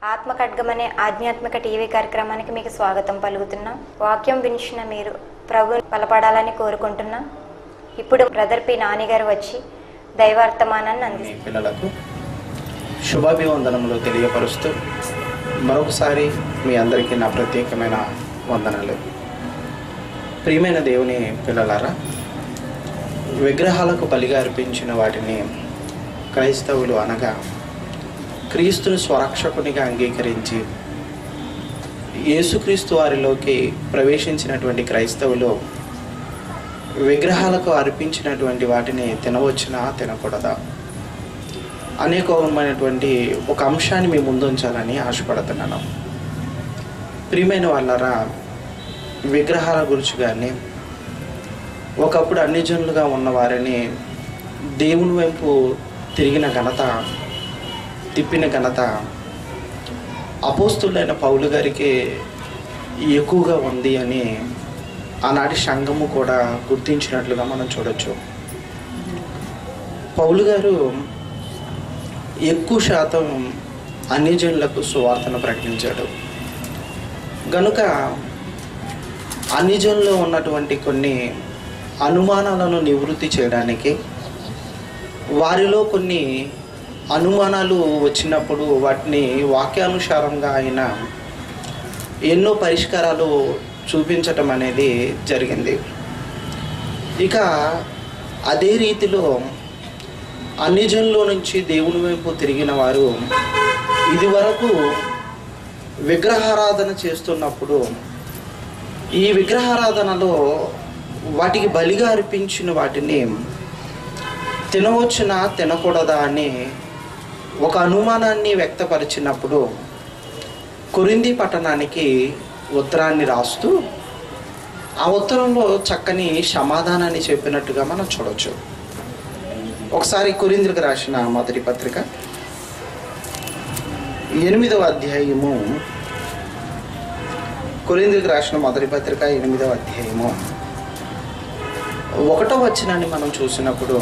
ఆత్మ ఖడ్గమనే ఆధ్యాత్మిక టీవీ కార్యక్రమానికి మీకు స్వాగతం పలుకుతున్నాం వాక్యం వినిచిన మీరు ప్రభు బలపడాలని కోరుకుంటున్నాం ఇప్పుడు బ్రదర్ పి నానిగారు వచ్చి దైవార్థమానాన్ని మీ అందిస్తారు పిల్లలకు శుభాభివందనములు తెలియపరుస్తూ మరొకసారి మీ అందరికీ నా ప్రత్యేకమైన వందనలు ప్రియమైన దేవుని పిల్లలారా విగ్రహాలకు బలిగా అర్పించిన వాటిని క్రైస్తవులు అనగా క్రీస్తుని స్వరక్షకునిగా అంగీకరించి యేసుక్రీస్తు వారిలోకి ప్రవేశించినటువంటి క్రైస్తవులు విగ్రహాలకు అర్పించినటువంటి వాటిని తినవచ్చునా తినకూడదా అనేకమైనటువంటి ఒక అంశాన్ని మీ ముందు ఉంచాలని ఆశపడుతున్నాను ప్రియమైన వాళ్ళరా విగ్రహాల గురించి కానీ ఒకప్పుడు అన్ని జనులుగా ఉన్న వారిని దేవుని వైపు తిరిగిన ఘనత తిప్పిన ఘనత అపోస్తులైన పౌలు గారికి ఎక్కువగా ఉంది అని ఆనాటి సంఘము కూడా గుర్తించినట్లుగా మనం చూడొచ్చు పౌలు గారు ఎక్కువ శాతం అన్ని జనులకు సువార్తను ప్రకటించాడు గనుక అన్ని జనుల్లో ఉన్నటువంటి కొన్ని అనుమానాలను నివృత్తి చేయడానికి వారిలో కొన్ని అనుమానాలు వచ్చినప్పుడు వాటిని వాక్యానుసారంగా ఆయన ఎన్నో పరిష్కారాలు చూపించటం అనేది జరిగింది ఇక అదే రీతిలో అన్ని జనుల నుంచి దేవుని వైపు తిరిగిన వారు ఇది వరకు విగ్రహారాధన చేస్తున్నప్పుడు ఈ విగ్రహారాధనలో వాటికి బలిగా అర్పించిన వాటిని తినవచ్చునా తినకూడదా అని ఒక అనుమానాన్ని వ్యక్తపరిచినప్పుడు కొరింది పట్టణానికి ఉత్తరాన్ని రాస్తూ ఆ ఉత్తరంలో చక్కని సమాధానాన్ని చెప్పినట్టుగా మనం చూడొచ్చు ఒకసారి కొరిందులకు రాసిన మొదటి పత్రిక ఎనిమిదవ అధ్యాయము కొరిందులకు రాసిన మొదటి పత్రిక ఎనిమిదవ అధ్యాయము ఒకటో వచనాన్ని మనం చూసినప్పుడు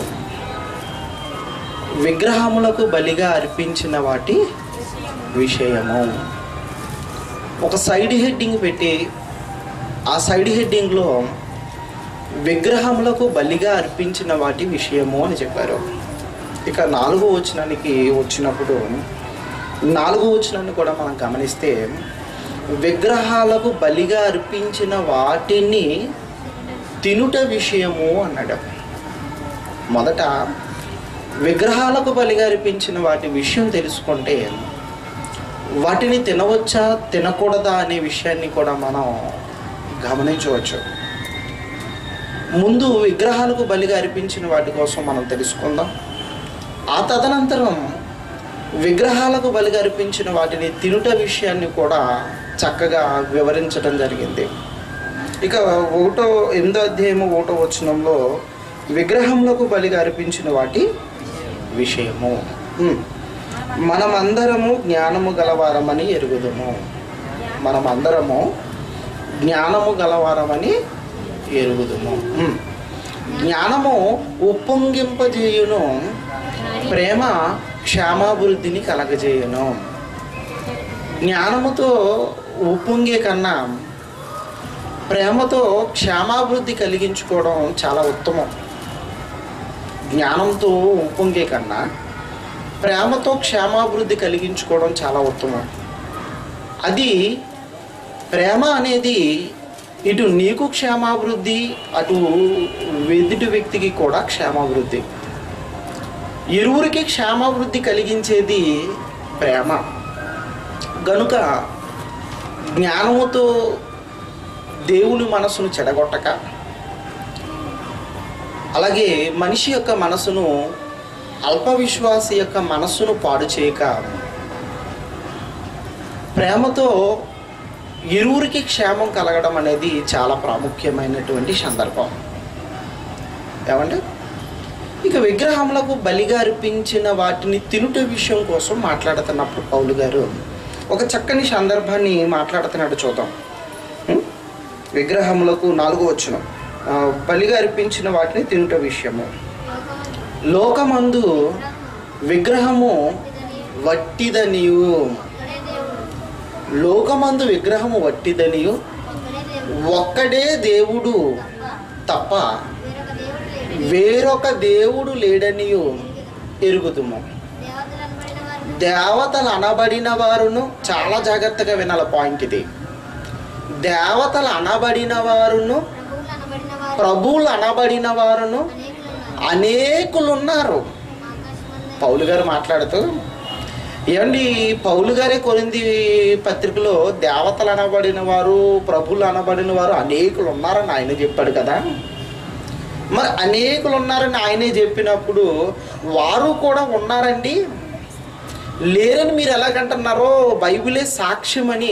విగ్రహములకు బలిగా అర్పించిన వాటి విషయము ఒక సైడ్ హెడ్డింగ్ పెట్టి ఆ సైడ్ హెడ్డింగ్లో విగ్రహములకు బలిగా అర్పించిన వాటి విషయము అని చెప్పారు ఇక నాలుగో వచనానికి వచ్చినప్పుడు నాలుగో వచనాన్ని కూడా మనం గమనిస్తే విగ్రహాలకు బలిగా అర్పించిన వాటిని తినుట విషయము అన్నాడు మొదట విగ్రహాలకు బలిగా అర్పించిన వాటి విషయం తెలుసుకుంటే వాటిని తినవచ్చా తినకూడదా అనే విషయాన్ని కూడా మనం గమనించవచ్చు ముందు విగ్రహాలకు బలిగా అర్పించిన వాటి కోసం మనం తెలుసుకుందాం ఆ తదనంతరం విగ్రహాలకు బలిగా అర్పించిన వాటిని తినుట విషయాన్ని కూడా చక్కగా వివరించడం జరిగింది ఇక ఒకటో ఎనిమిదో అధ్యాయము ఒకటో వచనంలో విగ్రహములకు బలిగా అర్పించిన వాటి విషయము ఉమ్. మనమందరము జ్ఞానము గలవారమని ఎరుగుదుము మనమందరము జ్ఞానము గలవారమని ఎరుగుదుము ఉమ్. జ్ఞానము ఉప్పొంగింపజేయును ప్రేమ క్షేమాభివృద్ధిని కలగజేయును జ్ఞానముతో ఉప్పొంగే కన్నా ప్రేమతో క్షేమాభివృద్ధి కలిగించుకోవడం చాలా ఉత్తమం జ్ఞానంతో ఉప్పొంగే కన్నా ప్రేమతో క్షేమాభివృద్ధి కలిగించుకోవడం చాలా ఉత్తమం అది ప్రేమ అనేది ఇటు నీకు క్షేమాభివృద్ధి అటు ఎదుటి వ్యక్తికి కూడా క్షేమాభివృద్ధి ఇరువురికి క్షేమాభివృద్ధి కలిగించేది ప్రేమ గనుక జ్ఞానముతో దేవుని మనసును చెడగొట్టక అలాగే మనిషి యొక్క మనసును అల్ప విశ్వాసి యొక్క మనస్సును పాడు చేయక ప్రేమతో ఇరువురికి క్షేమం కలగడం అనేది చాలా ప్రాముఖ్యమైనటువంటి సందర్భం ఏమంటే ఇక విగ్రహములకు బలిగా అర్పించిన వాటిని తినుట విషయం కోసం మాట్లాడుతున్నప్పుడు పౌలు గారు ఒక చక్కని సందర్భాన్ని మాట్లాడుతున్నాడు చూద్దాం ఉం? విగ్రహములకు నాలుగో వచ్చిన బలిగా అర్పించిన వాటిని తినుట విషయము లోకమందు విగ్రహము వట్టిదనియు లోకమందు విగ్రహము వట్టిదనియు ఒక్కడే దేవుడు తప్ప వేరొక దేవుడు లేడనియు ఎరుగుతుము దేవతలు అనబడిన వారును చాలా జాగ్రత్తగా వినాల పాయింట్ ఇది దేవతలు అనబడిన వారును ప్రభువులు అనబడిన వారును అనేకులు ఉన్నారు పౌలు గారు మాట్లాడుతూ ఏమండి పౌలు గారే కొరింది పత్రికలో దేవతలు అనబడిన వారు ప్రభువులు అనబడిన వారు అనేకులు ఉన్నారని ఆయన చెప్పాడు కదా మరి అనేకులు ఉన్నారని ఆయనే చెప్పినప్పుడు వారు కూడా ఉన్నారండి లేరని మీరు ఎలాగంటున్నారో బైబిలే సాక్ష్యమని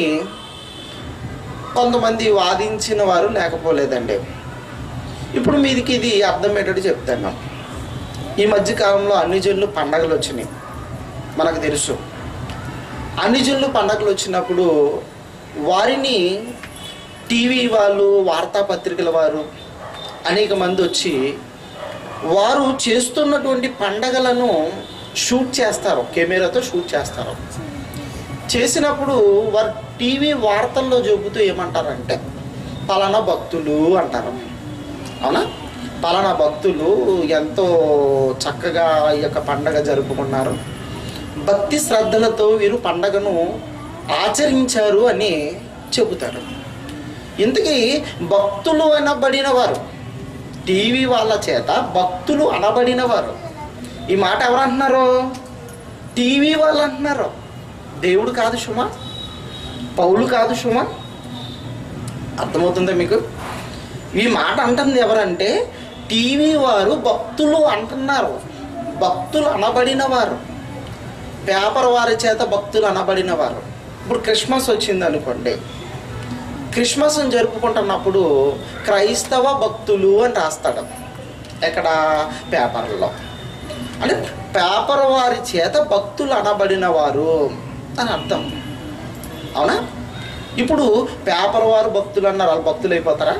కొంతమంది వాదించిన వారు లేకపోలేదండి ఇప్పుడు మీదికి ఇది అర్థమయ్యేటట్టు చెప్తాను ఈ మధ్య కాలంలో అన్ని జనులు పండగలు వచ్చినాయి మనకు తెలుసు అన్ని జనులు పండగలు వచ్చినప్పుడు వారిని టీవీ వాళ్ళు వార్తాపత్రికల వారు అనేక మంది వచ్చి వారు చేస్తున్నటువంటి పండగలను షూట్ చేస్తారు కెమెరాతో షూట్ చేస్తారు చేసినప్పుడు వారు టీవీ వార్తల్లో చెబుతూ ఏమంటారంటే పలానా భక్తులు అంటారు అవునా పలానా భక్తులు ఎంతో చక్కగా ఈ యొక్క పండగ జరుపుకున్నారు భక్తి శ్రద్ధలతో వీరు పండగను ఆచరించారు అని చెబుతారు ఇంతకీ భక్తులు అనబడిన వారు టీవీ వాళ్ళ చేత భక్తులు అనబడిన వారు ఈ మాట ఎవరు అంటున్నారు టీవీ వాళ్ళు అంటున్నారు దేవుడు కాదు సుమా పౌలు కాదు సుమా అర్థమవుతుందా మీకు ఈ మాట అంటుంది ఎవరంటే టీవీ వారు భక్తులు అంటున్నారు భక్తులు అనబడిన వారు పేపర్ వారి చేత భక్తులు అనబడిన వారు ఇప్పుడు క్రిస్మస్ వచ్చింది అనుకోండి క్రిస్మస్ జరుపుకుంటున్నప్పుడు క్రైస్తవ భక్తులు అని రాస్తాడు ఎక్కడ పేపర్లో అంటే పేపర్ వారి చేత భక్తులు అనబడిన వారు అని అర్థం అవునా ఇప్పుడు పేపర్ వారు భక్తులు అన్నారు వాళ్ళు భక్తులు అయిపోతారా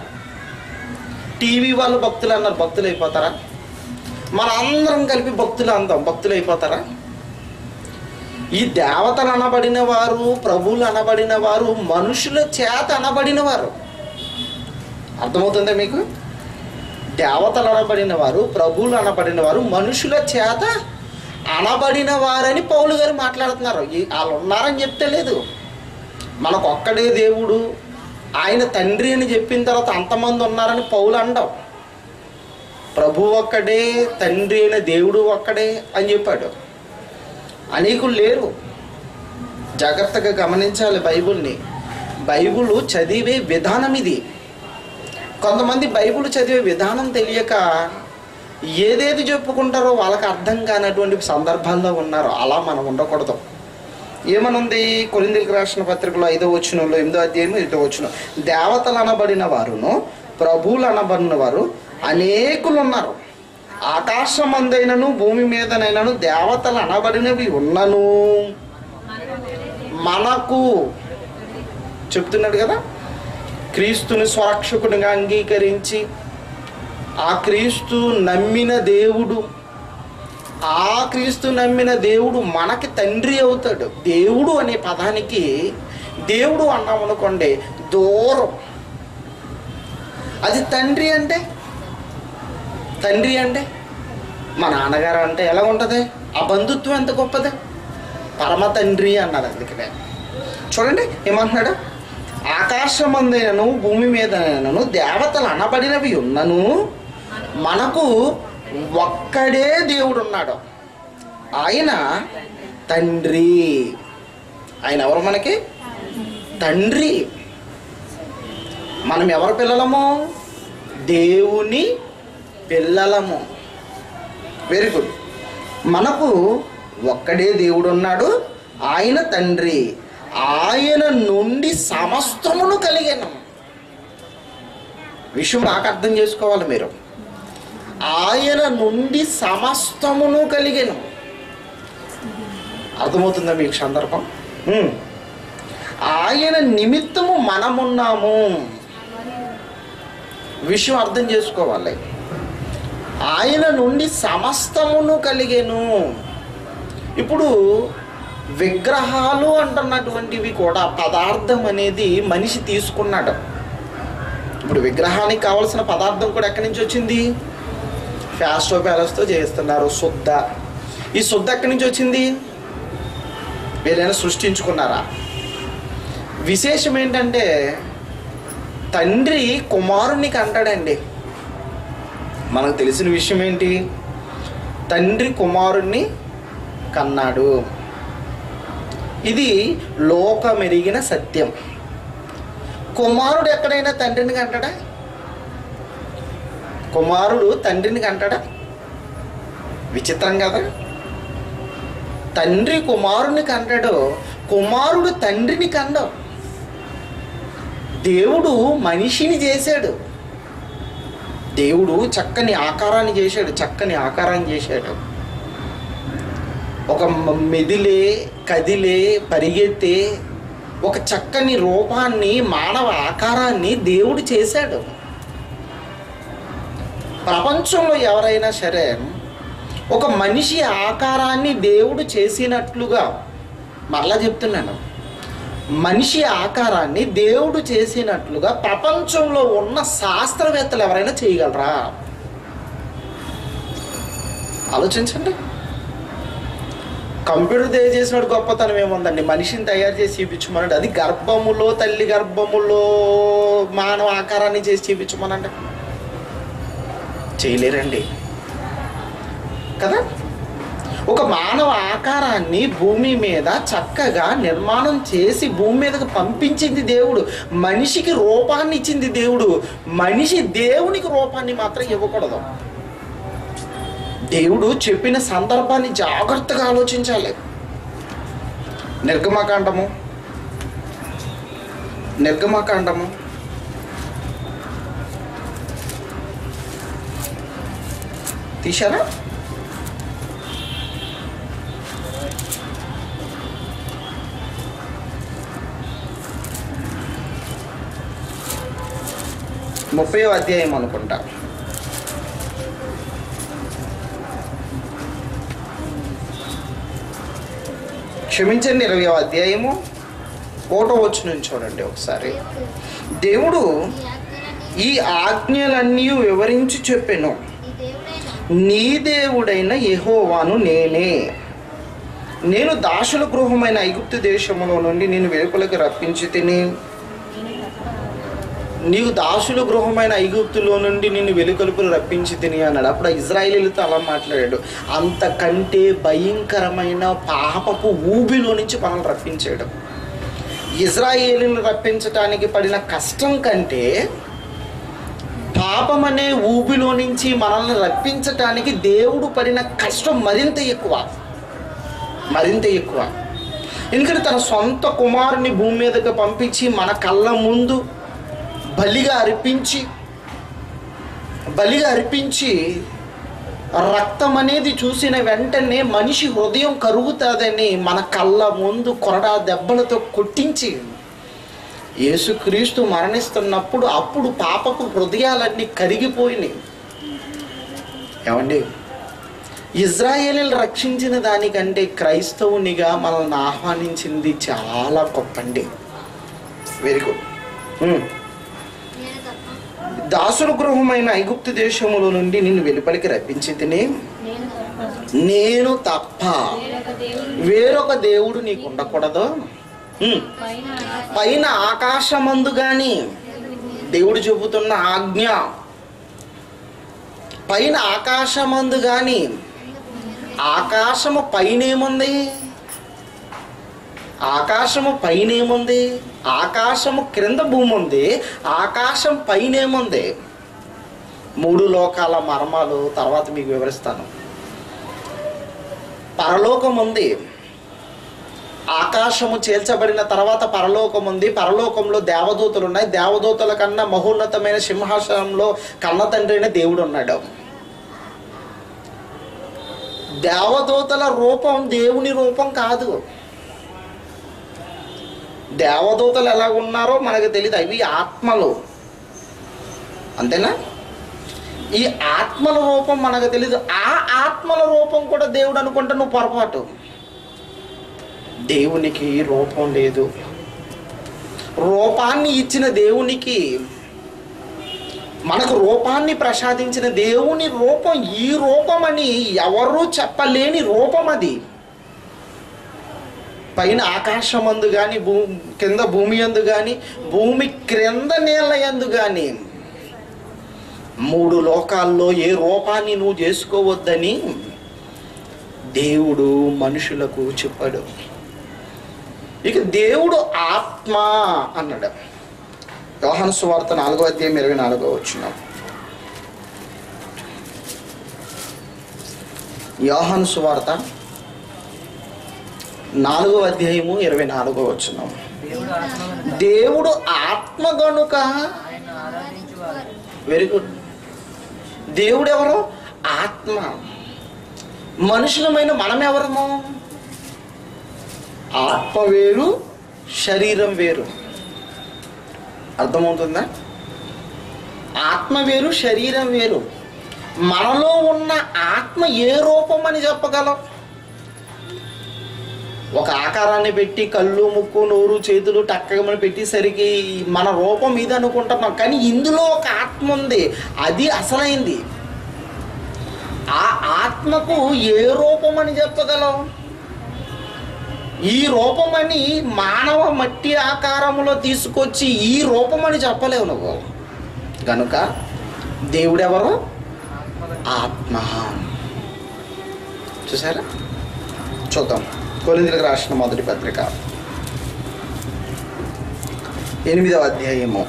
టీవీ వాళ్ళు భక్తులు అన్నారు భక్తులు అయిపోతారా మన అందరం కలిపి భక్తులు అందాం భక్తులు అయిపోతారా ఈ దేవతలు అనబడిన వారు ప్రభువులు అనబడిన వారు మనుషుల చేత అనబడిన వారు అర్థమవుతుందా మీకు దేవతలు అనబడిన వారు ప్రభువులు అనబడిన వారు మనుషుల చేత అనబడిన వారని పౌలు గారు మాట్లాడుతున్నారు ఈ- వాళ్ళు ఉన్నారని చెప్తే లేదు మనకు ఒక్కడే దేవుడు ఆయన తండ్రి అని చెప్పిన తర్వాత అంతమంది ఉన్నారని పౌలు అండం ప్రభు ఒక్కడే తండ్రి అయిన దేవుడు ఒక్కడే అని చెప్పాడు అనేకులు లేరు జాగ్రత్తగా గమనించాలి బైబిల్ని బైబిల్ చదివే విధానం ఇది కొంతమంది బైబిల్ చదివే విధానం తెలియక ఏదేది చెప్పుకుంటారో వాళ్ళకి అర్థం కానటువంటి సందర్భాల్లో ఉన్నారు అలా మనం ఉండకూడదు ఏమనుంది కొరిందులకు రాసిన పత్రికలో ఐదో వచ్చినంలో ఎనిమిదో అధ్యాయం ఐదో వచ్చిన దేవతలు అనబడిన వారును ప్రభువులు అనబడిన వారు అనేకులు ఉన్నారు ఆకాశమందైనను భూమి మీదనైనను దేవతలు అనబడినవి ఉన్నను మనకు చెప్తున్నాడు కదా క్రీస్తుని స్వరక్షకునిగా అంగీకరించి ఆ క్రీస్తు నమ్మిన దేవుడు ఆ క్రీస్తు నమ్మిన దేవుడు మనకి తండ్రి అవుతాడు దేవుడు అనే పదానికి దేవుడు అన్నాం అనుకోండి దూరం అది తండ్రి అంటే తండ్రి అంటే మా నాన్నగారు అంటే ఎలా ఉంటుంది ఆ బంధుత్వం ఎంత గొప్పది పరమ తండ్రి అన్నారు అందుకనే చూడండి ఏమంటున్నాడు ఆకాశమందైనను భూమి మీదనను దేవతలు అనబడినవి ఉన్నను మనకు ఒక్కడే దేవుడు ఉన్నాడు ఆయన తండ్రి ఆయన ఎవరు మనకి తండ్రి మనం ఎవరు పిల్లలము దేవుని పిల్లలము వెరీ గుడ్ మనకు ఒక్కడే దేవుడు ఉన్నాడు ఆయన తండ్రి ఆయన నుండి సమస్తమును కలిగాను విషయం బాగా అర్థం చేసుకోవాలి మీరు ఆయన నుండి సమస్తమును కలిగాను అర్థమవుతుందా మీకు సందర్భం ఉమ్. ఆయన నిమిత్తము మనమున్నాము విషయం అర్థం చేసుకోవాలి ఆయన నుండి సమస్తమును కలిగేను ఇప్పుడు విగ్రహాలు అంటున్నటువంటివి కూడా పదార్థం అనేది మనిషి తీసుకున్నాడు ఇప్పుడు విగ్రహానికి కావాల్సిన పదార్థం కూడా ఎక్కడి నుంచి వచ్చింది ఫ్యాస్టో ప్యాలెస్తో చేస్తున్నారు శుద్ధ ఈ శుద్ధ ఎక్కడి నుంచి వచ్చింది వీరైనా సృష్టించుకున్నారా విశేషం ఏంటంటే తండ్రి కుమారునికి అంటాడండి మనకు తెలిసిన విషయం ఏంటి తండ్రి కుమారుణ్ణి కన్నాడు ఇది లోకమెరిగిన సత్యం కుమారుడు ఎక్కడైనా తండ్రిని కంటాడా కుమారుడు తండ్రిని కంటాడా విచిత్రం కదా తండ్రి కుమారుని కంటాడు కుమారుడు తండ్రిని కండం దేవుడు మనిషిని చేశాడు దేవుడు చక్కని ఆకారాన్ని చేశాడు చక్కని ఆకారాన్ని చేశాడు ఒక మ- మెదిలే కదిలే పరిగెత్తే ఒక చక్కని రూపాన్ని మానవ ఆకారాన్ని దేవుడు చేశాడు ప్రపంచంలో ఎవరైనా సరే ఒక మనిషి ఆకారాన్ని దేవుడు చేసినట్లుగా మరలా చెప్తున్నాను మనిషి ఆకారాన్ని దేవుడు చేసినట్లుగా ప్రపంచంలో ఉన్న శాస్త్రవేత్తలు ఎవరైనా చేయగలరా ఆలోచించండి కంప్యూటర్ తయారు చేసినట్టు గొప్పతనం ఏముందండి మనిషిని తయారు చేసి చూపించమనండి అది గర్భములో తల్లి గర్భములో మానవ ఆకారాన్ని చేసి చూపించమనండి చేయలేరండి కదా ఒక మానవ ఆకారాన్ని భూమి మీద చక్కగా నిర్మాణం చేసి భూమి మీదకి పంపించింది దేవుడు మనిషికి రూపాన్ని ఇచ్చింది దేవుడు మనిషి దేవునికి రూపాన్ని మాత్రం ఇవ్వకూడదు దేవుడు చెప్పిన సందర్భాన్ని జాగ్రత్తగా ఆలోచించాలి నిర్గమకాండము నిర్గమకాండము తీశారా ముప్పై అధ్యాయం అనుకుంటా క్షమించండి ఇరవై అధ్యాయము ఒకటో వచ్చి నుంచి చూడండి ఒకసారి దేవుడు ఈ ఆజ్ఞలన్నీ వివరించి చెప్పెను నీ దేవుడైన యెహోవాను నేనే నేను దాసుల గృహమైన ఐగుప్తు దేశములో నుండి నేను వెలుపలకి రప్పించి తిని నీవు దాసుల గృహమైన ఐగుప్తులో నుండి నిన్ను వెలుకలుపులు రప్పించి తిని అన్నాడు అప్పుడు ఆ ఇజ్రాయేలీలతో అలా మాట్లాడాడు అంతకంటే భయంకరమైన పాపపు ఊబిలో నుంచి మనల్ని రప్పించాడు ఇజ్రాయేలీని రప్పించటానికి పడిన కష్టం కంటే పాపం అనే ఊబిలో నుంచి మనల్ని రప్పించటానికి దేవుడు పడిన కష్టం మరింత ఎక్కువ మరింత ఎక్కువ ఎందుకంటే తన సొంత కుమారుని భూమి మీదకి పంపించి మన కళ్ళ ముందు బలిగా అర్పించి బలిగా అర్పించి రక్తం అనేది చూసిన వెంటనే మనిషి హృదయం కరుగుతుందని మన కళ్ళ ముందు కొరడా దెబ్బలతో కొట్టించి యేసుక్రీస్తు మరణిస్తున్నప్పుడు అప్పుడు పాపపు హృదయాలన్నీ కరిగిపోయినాయి ఏమండి ఇజ్రాయేలీలు రక్షించిన దానికంటే క్రైస్తవునిగా మనల్ని ఆహ్వానించింది చాలా గొప్పండి వెరీ గుడ్ ఉమ్. దాసుల గృహమైన ఐగుప్తు దేశములో నుండి నిన్ను వెలుపలికి రప్పించి తిని నేను తప్ప వేరొక దేవుడు నీకు ఉండకూడదు ఉమ్. పైన ఆకాశమందు గాని దేవుడు చెబుతున్న ఆజ్ఞ పైన ఆకాశమందు గాని ఆకాశము పైన ఏముంది ఆకాశము పైన ఏముంది ఆకాశము క్రింద భూమి ఉంది ఆకాశం పైన ఏముంది మూడు లోకాల మర్మాలు తర్వాత మీకు వివరిస్తాను పరలోకం ఉంది ఆకాశము చేల్చబడిన తర్వాత పరలోకం ఉంది పరలోకంలో దేవదూతలు ఉన్నాయి దేవదూతల కన్నా మహోన్నతమైన సింహాసనంలో కన్న తండ్రి అయిన దేవుడు ఉన్నాడు దేవదూతల రూపం దేవుని రూపం కాదు దేవదూతలు ఎలా ఉన్నారో మనకు తెలియదు అవి ఆత్మలు అంతేనా ఈ ఆత్మల రూపం మనకు తెలియదు ఆ ఆత్మల రూపం కూడా దేవుడు అనుకుంటే నువ్వు పొరపాటు దేవునికి రూపం లేదు రూపాన్ని ఇచ్చిన దేవునికి మనకు రూపాన్ని ప్రసాదించిన దేవుని రూపం ఈ రూపం అని ఎవరూ చెప్పలేని రూపం అది పైన ఆకాశమందు కానీ భూ కింద భూమి అందు కానీ భూమి క్రింద నీళ్ళ యందు కానీ మూడు లోకాల్లో ఏ రూపాన్ని నువ్వు చేసుకోవద్దని దేవుడు మనుషులకు చెప్పాడు ఇక దేవుడు ఆత్మ అన్నాడు యోహాను సువార్త నాలుగో అధ్యాయం ఇరవై నాలుగో వచ్చిన యోహాను సువార్త నాలుగో అధ్యాయము ఇరవై నాలుగో వచ్చిన దేవుడు ఆత్మ దేవుడు ఆత్మ గనుక ఆయన ఆరాధించువారు వెరీ గుడ్ దేవుడు ఎవరు ఆత్మ మనుషులమైన మనం ఎవరము ఆత్మ వేరు శరీరం వేరు అర్థమవుతుందా ఆత్మ వేరు శరీరం వేరు మనలో ఉన్న ఆత్మ ఏ రూపం అని చెప్పగలం ఒక ఆకారాన్ని పెట్టి కళ్ళు ముక్కు నోరు చేతులు టక్కమని పెట్టేసరికి మన రూపం ఇది అనుకుంటున్నాం కానీ ఇందులో ఒక ఆత్మ ఉంది అది అసలైంది ఆ ఆత్మకు ఏ రూపం అని చెప్పగలం ఈ రూపం అని మానవ మట్టి ఆకారములో తీసుకొచ్చి ఈ రూపం అని చెప్పలేవు నువ్వు కనుక దేవుడెవరు ఆత్మ చూసారా చూద్దాం కొరిందులకు రాసిన మొదటి పత్రిక ఎనిమిదవ అధ్యాయము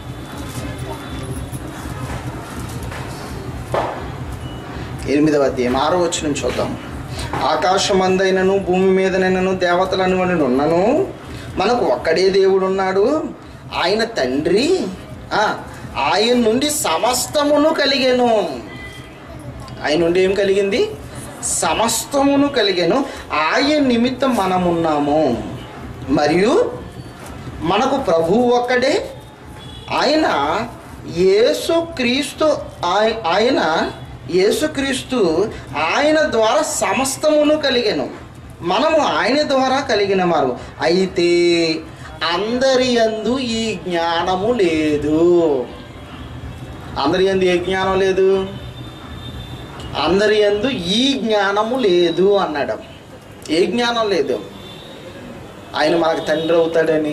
ఎనిమిదవ అధ్యాయం ఆరో వచ్చిన చూద్దాం ఆకాశమందైనను భూమి మీదనైనను దేవతలను అని ఉన్నను మనకు ఒక్కడే దేవుడు ఉన్నాడు ఆయన తండ్రి ఆ, ఆయన నుండి సమస్తమును కలిగెను ఆయన నుండి ఏం కలిగింది సమస్తమును కలిగెను ఆయన నిమిత్తం మనమున్నాము మరియు మనకు ప్రభువు ఒక్కడే ఆయన యేసు క్రీస్తు ఆయ- ఆయన యేసుక్రీస్తు ఆయన ద్వారా సమస్తమును కలిగెను మనము ఆయన ద్వారా కలిగిన వారు అయితే అందరి యందు ఈ జ్ఞానము లేదు అందరి యందు ఏ జ్ఞానం లేదు అందరి యందు ఈ జ్ఞానము లేదు అన్నాడు ఏ జ్ఞానం లేదు ఆయన మనకు తండ్రి అవుతాడని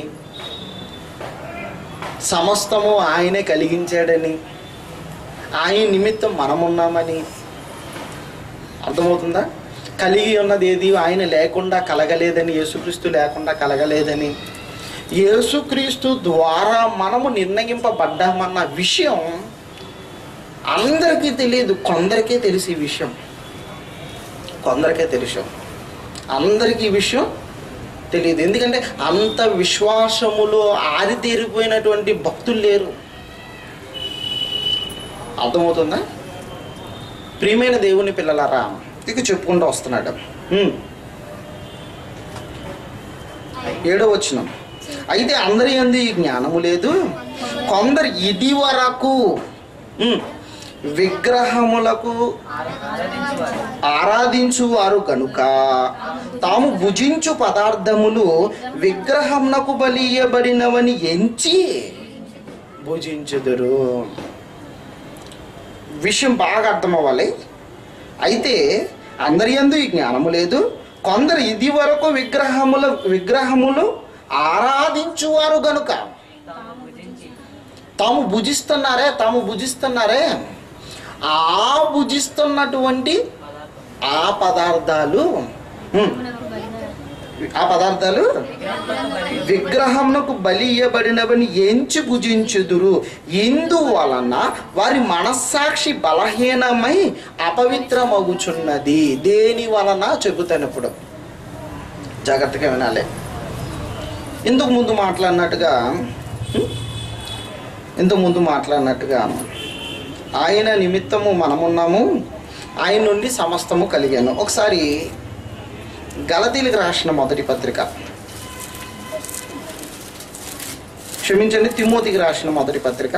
సమస్తము ఆయనే కలిగించాడని ఆయన నిమిత్తం మనమున్నామని అర్థమవుతుందా కలిగి ఉన్నది ఏది ఆయన లేకుండా కలగలేదని యేసుక్రీస్తు లేకుండా కలగలేదని యేసుక్రీస్తు ద్వారా మనము నిర్ణయింపబడ్డామన్న విషయం అందరికీ తెలియదు కొందరికే తెలిసి ఈ విషయం కొందరికే తెలుసు అందరికీ ఈ విషయం తెలియదు ఎందుకంటే అంత విశ్వాసములో ఆరితేరిపోయినటువంటి భక్తులు లేరు అర్థమవుతుందా ప్రియమైన దేవుని పిల్లలారా ఇక చెప్పుకుంటూ వస్తున్నాడు హ్మ్. ఏడో వచ్చిన అయితే అందరి అంది ఈ జ్ఞానము లేదు కొందరు ఇది వరకు హ్మ్, విగ్రహములకు ఆరాధించువారు ఆరాధించువారు కనుక తాము భుజించు పదార్థములు విగ్రహమునకు బలియబడినవని ఎంచి భుజించుదురు విషయం బాగా అర్థం అవ్వాలి అయితే అందరి యందు ఈ జ్ఞానము లేదు కొందరు ఇది వరకు విగ్రహముల విగ్రహములు ఆరాధించువారు గనుక తాము భుజించి తాము భుజిస్తున్నారే తాము భుజిస్తున్నారే ఆ భుజిస్తున్నటువంటి పదార్థం ఆ పదార్థాలు హ్మ్, ఆ పదార్థాలు విగ్రహమునకు బలి ఇయ్యబడినవని ఎంచి భుజించుదురు ఇందువలన వారి మనస్సాక్షి బలహీనమై అపవిత్రమగుచున్నది దేని వలన చెబుతాను ఇప్పుడు జాగ్రత్తగా వినాలి ఇందుకు ముందు మాట్లాడినట్టుగా హ్మ్, ఇంతకు ముందు మాట్లాడినట్టుగా ఆయన నిమిత్తము మనమున్నాము ఆయన నుండి సమస్తము కలిగాను ఒకసారి గలతీలకు రాసిన మొదటి పత్రిక క్షమించండి తిమోతికి రాసిన మొదటి పత్రిక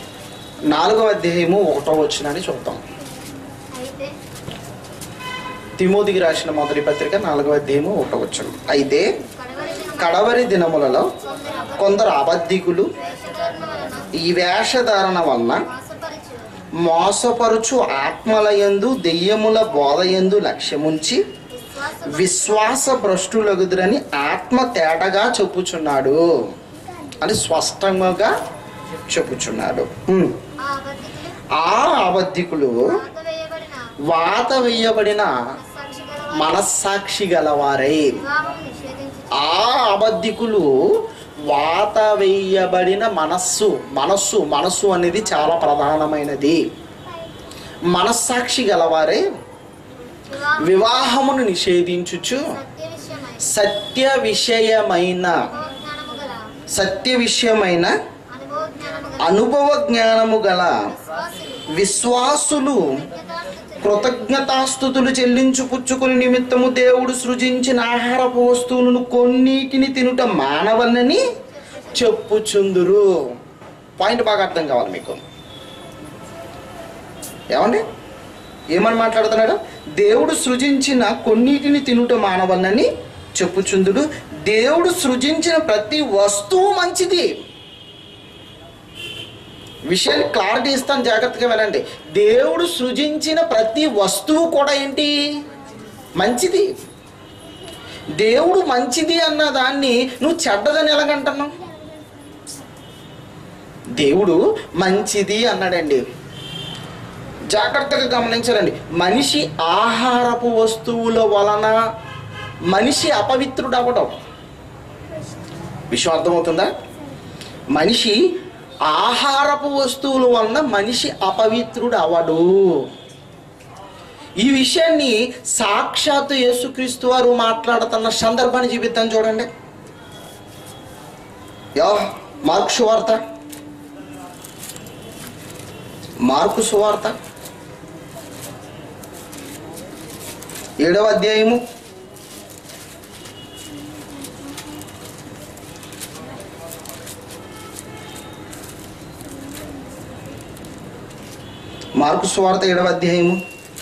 నాలుగవ అధ్యాయము ఒకటో వచ్చినని చూద్దాం అయితే తిమోతికి రాసిన మొదటి పత్రిక నాలుగవ అధ్యాయము ఒకటవచ్చు అయితే కడవరి దినములలో కొందరు అబద్ధికులు ఈ వేషధారణ వలన మోసపరుచు ఆత్మలయందు దెయ్యముల బోధయందు లక్ష్యముంచి విశ్వాస భ్రష్టులగుదురని ఆత్మ తేటగా చెప్పుచున్నాడు అని స్పష్టంగా చెప్పుచున్నాడు ఉమ్. ఆ అబద్ధికులు వాత వేయబడిన మనస్సాక్షి గలవారై ఆ అబద్ధికులు వాత వేయబడిన మనస్సు మనస్సు మనస్సు అనేది చాలా ప్రధానమైనది మనస్సాక్షి గలవారే వివాహమును నిషేధించుచు సత్య విషయమైన సత్య విషయమైన అనుభవ జ్ఞానము గల విశ్వాసులు కృతజ్ఞతాస్థుతులు చెల్లించు పుచ్చుకుని నిమిత్తము దేవుడు సృజించిన ఆహారపు వస్తువులను కొన్నిటిని తినుట మానవలని చెప్పుచుందురు పాయింట్ బాగా అర్థం కావాలి మీకు ఏమండి ఏమని మాట్లాడుతున్నాడు దేవుడు సృజించిన కొన్నిటిని తినుట మానవలని చెప్పుచుందుడు దేవుడు సృజించిన ప్రతి వస్తువు మంచిది విషయాన్ని క్లారిటీ ఇస్తాను జాగ్రత్తగా వినండి దేవుడు సృజించిన ప్రతి వస్తువు కూడా ఏంటి మంచిది దేవుడు మంచిది అన్న దాన్ని నువ్వు చెడ్డదని ఎలాగంటున్నావు దేవుడు మంచిది అన్నాడండి జాగ్రత్తగా గమనించాలండి మనిషి ఆహారపు వస్తువుల వలన మనిషి అపవిత్రుడు అవ్వడం విషయం అర్థమవుతుందా మనిషి ఆహారపు వస్తువుల వలన మనిషి అపవిత్రుడు అవడు ఈ విషయాన్ని సాక్షాత్తు యేసుక్రీస్తు వారు మాట్లాడుతున్న సందర్భాన్ని చూపిద్దాం చూడండి యా మార్కు సువార్త మార్కు సువార్త ఏడవ అధ్యాయము మార్కు సువార్త ఏడవ అధ్యాయము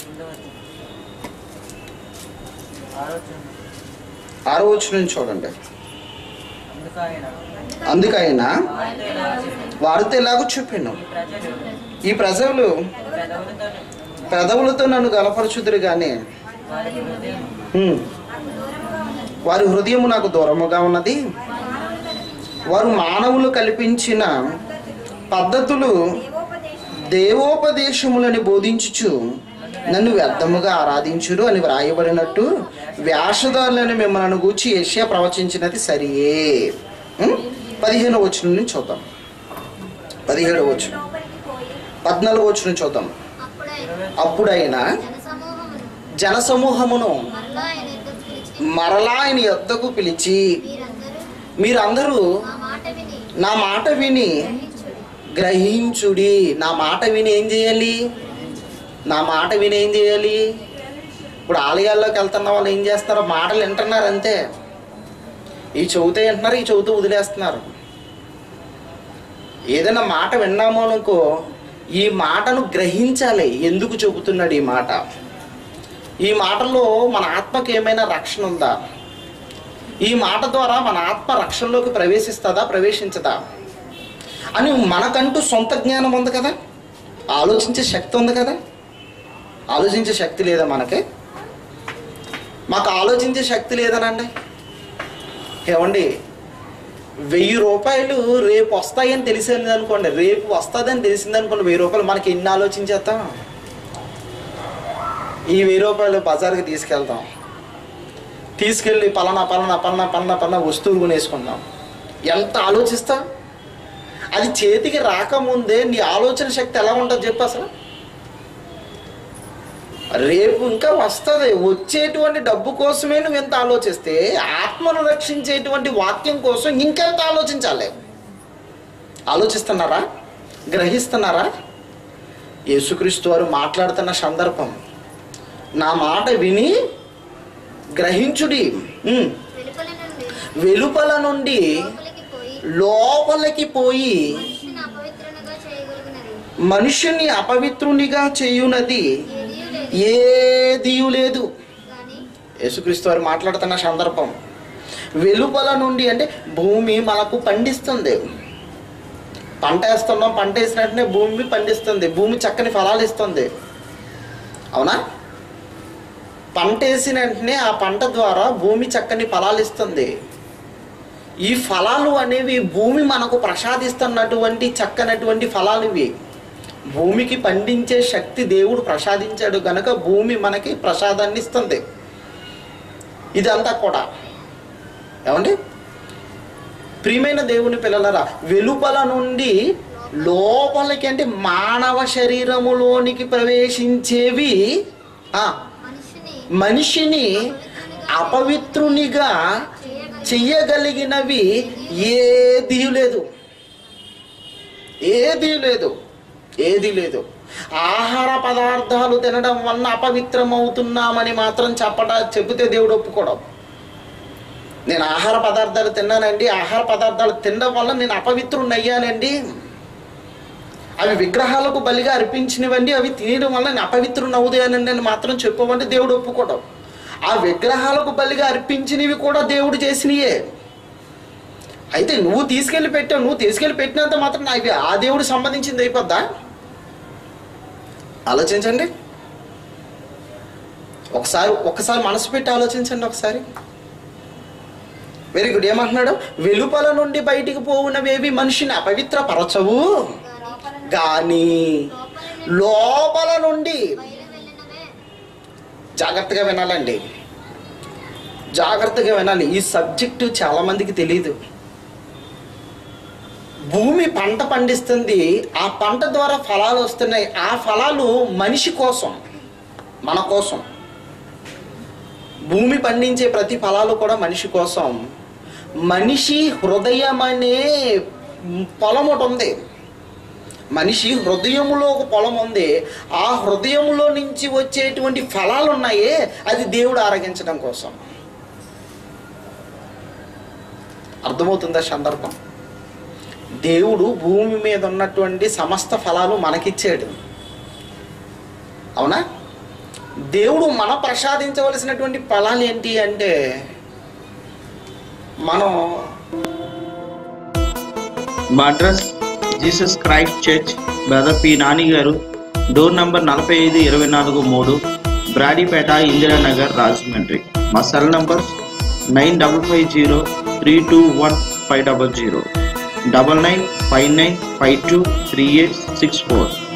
ఆలోచన ఆరో వచ్చి నుంచి చూడండి అందుకు ఆయన అందుకైన వారితో ఇలా చెప్పాడు. వారితో ఎలాగో చెప్పాను ఈ ప్రజలు ఈ ప్రజలు పెదవులతో పెదవులతో నన్ను గలపరచుదురు కానీ వారి హృదయం హ్మ్, వారి హృదయము నాకు దూరముగా ఉన్నది వారు మానవులు కల్పించిన పద్ధతులు దేవోపదేశములని బోధించుచు నన్ను వ్యర్థముగా ఆరాధించురు అని వ్రాయబడినట్టు వ్యాసదారులను మిమ్మల్ని గూర్చి ఏషియా ప్రవచించినది సరియే ఉం? పదిహేను వచ్చిన నుంచి చూద్దాం పదిహేడు వచ్చు పద్నాలుగు వచ్చిన చూద్దాం అప్పుడైనా జనసమూహమును మరలా ఆయన యొద్దకు పిలిచి మీరందరూ నా మాట విని గ్రహించుడి నా మాట విని ఏం చేయాలి నా మాట విని ఏం చేయాలి ఇప్పుడు ఆలయాల్లోకి వెళ్తున్న వాళ్ళు ఏం చేస్తారు మాటలు వింటున్నారు అంతే ఈ చెబుతే వింటున్నారు ఈ చెబుతూ వదిలేస్తున్నారు ఏదైనా మాట విన్నామో అనుకో ఈ మాటను గ్రహించాలి ఎందుకు చెబుతున్నాడు ఈ మాట ఈ మాటలో మన ఆత్మకి ఏమైనా రక్షణ ఉందా ఈ మాట ద్వారా మన ఆత్మ రక్షణలోకి ప్రవేశిస్తుందా ప్రవేశించదా అని మనకంటూ సొంత జ్ఞానం ఉంది కదా ఆలోచించే శక్తి ఉంది కదా ఆలోచించే శక్తి లేదా మనకి మాకు ఆలోచించే శక్తి లేదనండి ఏమండి వెయ్యి రూపాయలు రేపు వస్తాయని తెలిసింది అనుకోండి రేపు వస్తుందని తెలిసింది అనుకోండి వెయ్యి రూపాయలు మనకి ఎన్ని ఆలోచించేస్తాం ఈ వెయ్యి రూపాయలు బజార్కి తీసుకెళ్తాం తీసుకెళ్ళి పలానా పలానా పలానా పలానా పలానా వస్తువులు కొనేసుకుందాం ఎంత ఆలోచిస్తాం అది చేతికి రాకముందే నీ ఆలోచన శక్తి ఎలా ఉంటుంది చెప్పు అసలు రేపు ఇంకా వస్తుంది వచ్చేటువంటి డబ్బు కోసమే నువ్వు ఎంత ఆలోచిస్తే ఆత్మను రక్షించేటువంటి వాక్యం కోసం ఇంకెంత ఆలోచించాలి ఆలోచిస్తున్నారా గ్రహిస్తున్నారా యేసుక్రీస్తు వారు మాట్లాడుతున్న సందర్భం నా మాట విని గ్రహించుడి ఉమ్. వెలుపల నుండి వెలుపల నుండి లోపలికి పోయి లోపలికి పోయి మనిషిని అపవిత్రునిగా చేయగలిగినది మనుషుని అపవిత్రునిగా చేయునది ఏదియూ లేదు ఏదియు లేదు యేసుక్రీస్తు వారు మాట్లాడుతున్న సందర్భం వెలుపల నుండి అంటే భూమి మనకు పండిస్తుంది పంట వేస్తున్నాం పంట వేసినట్టునే భూమి పండిస్తుంది భూమి చక్కని ఫలాలు ఇస్తుంది అవునా పంట వేసిన వెంటనే ఆ పంట ద్వారా భూమి చక్కని ఫలాలు ఇస్తుంది ఈ ఫలాలు అనేవి భూమి మనకు ప్రసాదిస్తున్నటువంటి చక్కనటువంటి ఫలాలు ఇవి భూమికి పండించే శక్తి దేవుడు ప్రసాదించాడు గనక భూమి మనకి ప్రసాదాన్ని ఇస్తుంది ఇదంతా కూడా ఏమండి ప్రియమైన దేవుని పిల్లలరా వెలుపల నుండి లోపలికి అంటే మానవ శరీరములోనికి ప్రవేశించేవి ఆ, మనిషిని మనిషిని అపవిత్రునిగా చెయ్యగలిగినవి ఏదీ లేదు ఏదీ లేదు ఏదీ లేదు ఆహార పదార్థాలు తినడం వల్ల అపవిత్రమవుతున్నామని మాత్రం చెప్పట చెబితే దేవుడు ఒప్పుకోవడం నేను ఆహార పదార్థాలు తిన్నానండి ఆహార పదార్థాలు తినడం వల్ల నేను అపవిత్రుని అయ్యానండి అవి విగ్రహాలకు బలిగా అర్పించినవండి అవి తినడం వల్ల నేను అపవిత్రుని అవుతానండి అని మాత్రం చెప్పమంటే దేవుడు ఒప్పుకోవడం ఆ విగ్రహాలకు బలిగా అర్పించినవి కూడా దేవుడు చేసినయే అయితే నువ్వు తీసుకెళ్ళి పెట్టావు నువ్వు తీసుకెళ్ళి పెట్టినంత మాత్రం నా ఇవి ఆ దేవుడు సంబంధించింది అయిపోద్దా ఆలోచించండి ఒకసారి ఒకసారి మనసు పెట్టి ఆలోచించండి ఒకసారి వెరీ గుడ్ ఏమంటున్నాడు వెలుపల నుండి బయటికి పోవునవేవి మనిషిని అపవిత్రపరచవు కానీ లోపల నుండి బయలు వెళ్ళినవే జాగ్రత్తగా వినాలండి జాగ్రత్తగా వినాలి ఈ సబ్జెక్టు చాలా మందికి తెలియదు భూమి పంట పండిస్తుంది ఆ పంట ద్వారా ఫలాలు వస్తున్నాయి ఆ ఫలాలు మనిషి కోసం మన కోసం భూమి పండించే ప్రతి ఫలాలు కూడా మనిషి కోసం మనిషి హృదయం అనే పొలం ఒకటి ఉంది మనిషి హృదయములో ఒక పొలం ఉంది ఆ హృదయములో నుంచి వచ్చేటువంటి ఫలాలు ఉన్నాయే అది దేవుడు ఆరగించడం కోసం అర్థమవుతుందా సందర్భం దేవుడు భూమి మీద ఉన్నటువంటి సమస్త ఫలాలు మనకిచ్చాడు అవునా దేవుడు మన ప్రసాదించవలసినటువంటి ఫలాలు ఏంటి అంటే మనం మా address Jesus Christ church brother P Nani గారు డోర్ నంబర్ నలభై ఐదు ఇరవై నాలుగు మూడు బ్రాడీపేట ఇందిరానగర్ రాజమండ్రి మా cell numbers nine double five zero three two one five double zero double nine five nine five two three eight six four